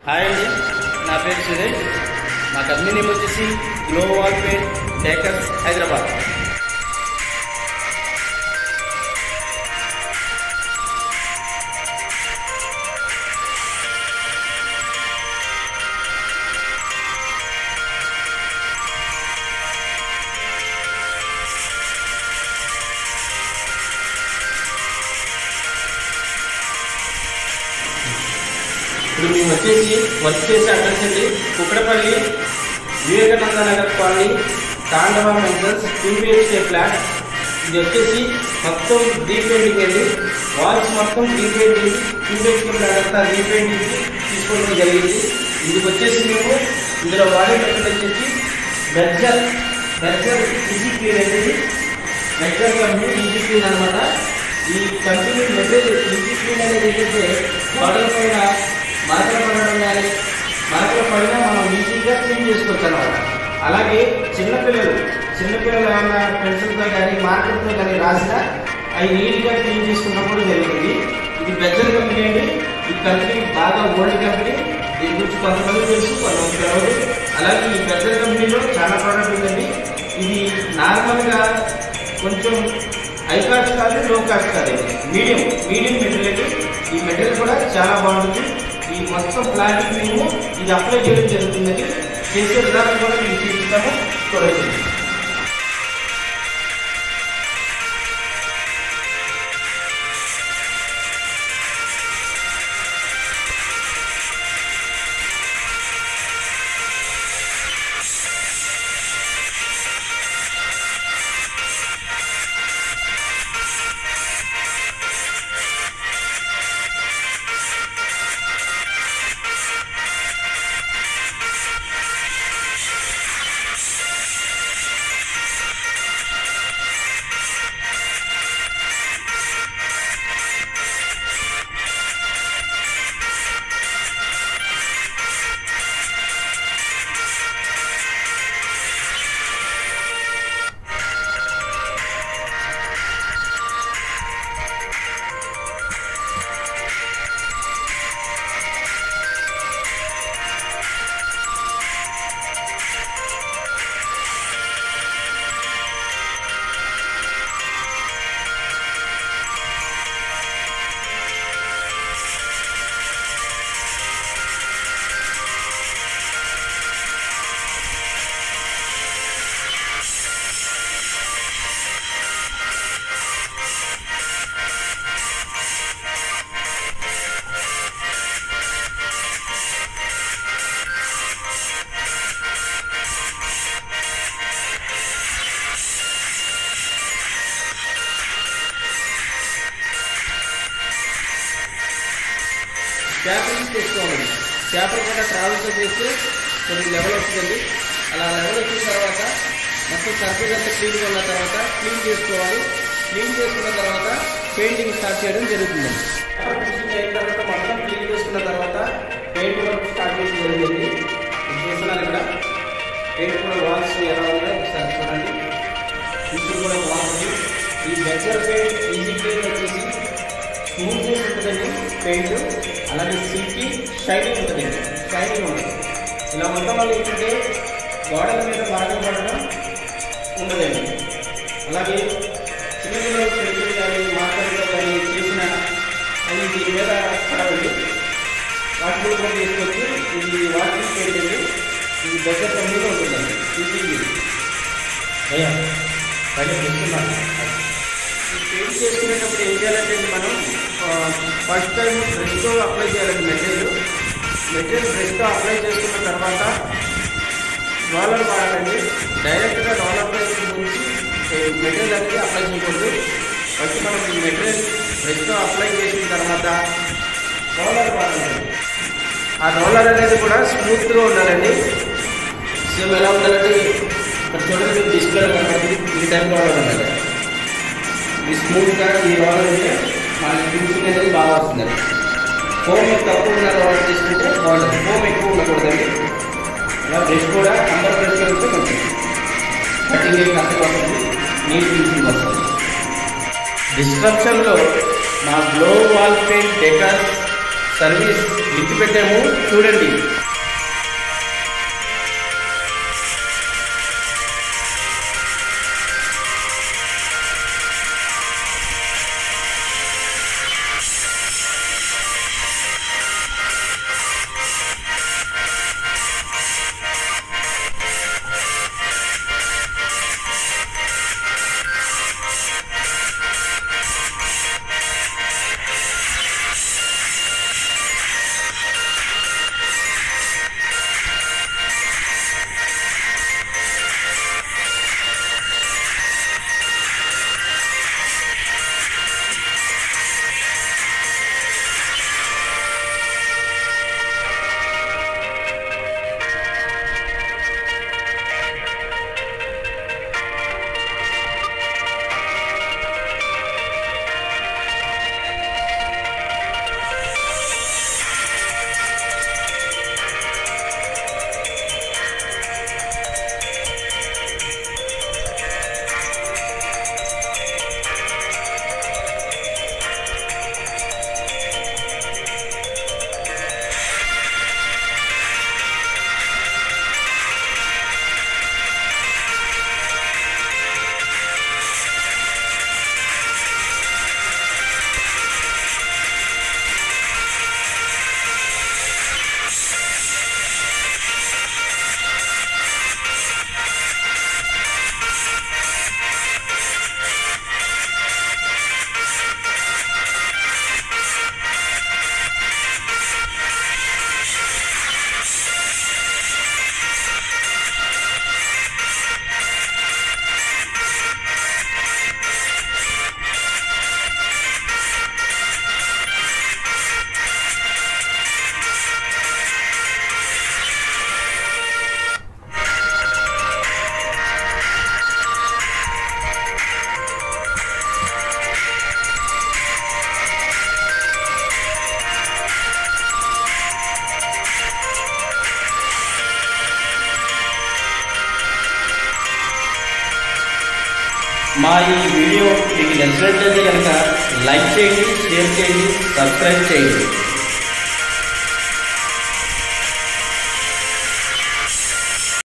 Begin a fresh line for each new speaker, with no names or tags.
hi అండి నా పేరు సురేష్ మా కంపెనీ నేమ్ వచ్చేసి glow wall paint decors Hyderabad ఇప్పుడు మేము వచ్చేసి వర్క్ చేసే అడ్రస్ అండి Kukatpally Vivekananda Nagar colony Tandava mansions two BHK flat ఇది వచ్చేసి మొత్తం రీపెయింటింగ్ అండి వాల్స్ మొత్తం రీపెయింటింగ్ టూ బిహెచ్కే ఫ్లాట్ అంతా రీపెయింటింగ్ తీసుకోవడం జరిగింది ఇందుకు వచ్చేసి మేము ఇందులో వాడే మెటీరియల్ వచ్చేసి బెర్జర్ బెర్జర్ ఈజీ క్లీన్ అండి బెర్జర్ కంపెనీ ఈజీ క్లీన్ అనమాట ఈ కంపెనీ మెటీరియల్ ఈజీ క్లీన్ అనేది ఏంటంటే గోడల పైన మరకలు పడడం కానీ మరకలు పడినా మనం ఈజీగా క్లీన్ చేసుకోవచ్చు అనమాట అలాగే చిన్నపిల్లలు చిన్నపిల్లలు ఏమైనా పెన్సిల్తో కానీ మార్కర్తో కానీ రాసినా అవి నీట్గా క్లీన్ చేసుకున్నప్పుడు జరుగుతుంది ఇది బెజ్జర్ కంపెనీ అండి ఈ కంపెనీ బాగా ఓల్డ్ కంపెనీ దీని గురించి కొంతమంది తెలుసు కొంతమంది తెలియదు అలాగే ఈ బెజ్జర్ కంపెనీలో చాలా ప్రోడక్ట్ ఉందండి ఇది నార్మల్గా కొంచెం హై కాస్ట్ కాదు లో కాస్ట్ కాదు మీడియం మీడియం మెటీరియల్ ఈ మెటీరియల్ కూడా చాలా బాగుంటుంది ఈ మొత్తం ప్లాంట్ మేము ఇది అప్లై చేయడం జరుగుతుందండి చేసే విధానం కూడా మీకు చూపిస్తాము చూడండి చేపలు చేసుకోవాలండి చేపలు కూడా ట్రావెల్తో చేస్తే కొన్ని లెవెల్ వస్తుందండి అలా లెవెల్ వచ్చిన తర్వాత మొత్తం సర్ఫేస్ అంతా క్లీన్గా ఉన్న తర్వాత క్లీన్ చేసుకోవాలి క్లీన్ చేసుకున్న తర్వాత పెయింటింగ్ స్టార్ట్ చేయడం జరుగుతుందండి చేపలు ఫిషింగ్ అయిన తర్వాత మొత్తం క్లీన్ చేసుకున్న తర్వాత పెయింట్ వర్క్ స్టార్ట్ చేయడం జరిగింది ఇది చూస్తున్నారు ఇక్కడ పెయింట్ కూడా వాల్స్ ఎలా ఉందో ఒకసారి చూడండి ఇది కూడా బాగుంది ఈ బెచ్చర్ పెయింట్ ఈజీ పెయింట్ వచ్చేసి స్మూత్నెస్ ఉంటుందండి పెయింట్ అలాగే సిల్కీ షైనింగ్ ఉంటుందండి షైనింగ్ ఉంటుంది ఇలా ఉండడం వల్ల ఏంటంటే గోడల మీద బాగా పడడం ఉండదండి అలాగే చిన్నపిల్లలు పెయింట్లు కానీ మార్కర్లు కానీ చేసిన అవి దీని మీద పడవండి వాటి కూడా తీసుకోవచ్చు ఇది వాటర్ పెయింట్ అండి ఇది దగ్గర కంపెనీలో ఉంటుందండి ఈజీ అయ్యా బయట చూస్తున్నాను ఈ పెయింట్ చేసుకునేటప్పుడు ఏం చేయాలంటే అండి మనం ఫస్ట్ టైం బ్రష్తో అప్లై చేయాలండి మెటీరియల్ మెటీరియల్ బ్రష్తో అప్లై చేసుకున్న తర్వాత రోలర్ వాడాలండి డైరెక్ట్గా రోలర్ నుంచి మెటీరియల్ అనేది అప్లై చేయకూడదు ఫస్ట్ మనం ఈ మెటీరియల్ బ్రష్తో అప్లై చేసిన తర్వాత రోలర్ వాడాలండి ఆ రోలర్ అనేది కూడా స్మూత్గా ఉండాలండి సేమ్ ఎలా ఉండాలంటే ఇక్కడ చూడండి డిస్ప్లే కనబడుతుంది ఈ టైప్ రోలర్ ఉండాలి ఈ స్మూత్గా ఈ రోలర్ ఉంటే మనకి ఫినిషింగ్ అనేది బాగా వస్తుందండి ఫోమ్ తక్కువ ఉన్న రోలర్ తీసుకుంటే బాగుంటుంది ఫోమ్ ఎక్కువ ఉండకూడదండి ఇలా బ్రష్ కూడా అందరు బ్రష్ ఉంటే కొంచెం కటింగ్ ఏం కష్టపడుతుంది నీట్ ఫినిషింగ్ వస్తుంది డిస్క్రిప్షన్లో మా glow wall paint decor service link పెట్టాము చూడండి మా ఈ వీడియో మీకు నచ్చినట్లయితే కనుక లైక్ చేయండి షేర్ చేయండి సబ్స్క్రైబ్ చేయండి